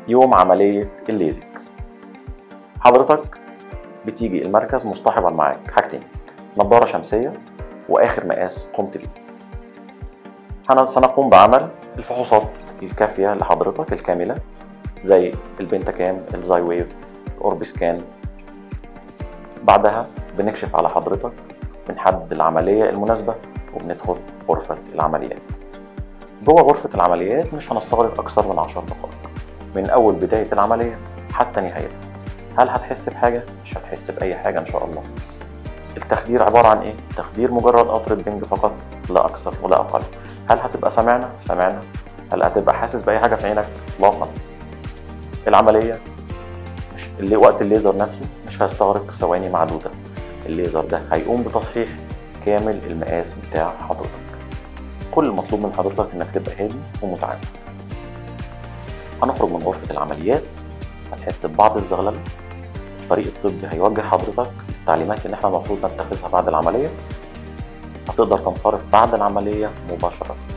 يوم عملية الليزك حضرتك بتيجي المركز مصطحبا معاك حاجتين نظارة شمسية وآخر مقاس قمت بيه هن- سنقوم بعمل الفحوصات الكافية لحضرتك الكاملة زي البنتاكام الزاي ويف الأوربسكان بعدها بنكشف على حضرتك بنحدد العملية المناسبة وبندخل غرفة العمليات جوه غرفة العمليات مش هنستغرق أكثر من 10 دقائق من أول بداية العملية حتى نهايتها هل هتحس بحاجة؟ مش هتحس بأي حاجة إن شاء الله التخدير عبارة عن إيه؟ تخدير مجرد قطرة بنج فقط لا أكثر ولا أقل هل هتبقى سامعنا؟ سامعنا هل هتبقى حاسس بأي حاجة في عينك؟ إطلاقا العملية مش اللي وقت الليزر نفسه مش هيستغرق ثواني معدودة الليزر ده هيقوم بتصحيح كامل المقاس بتاع حضرتك كل المطلوب من حضرتك انك تبقى هادي ومتعامل هنخرج من غرفة العمليات هتحس ببعض الزغلله الفريق الطبي هيوجه حضرتك التعليمات اللي احنا المفروض نتخذها بعد العملية هتقدر تنصرف بعد العملية مباشرة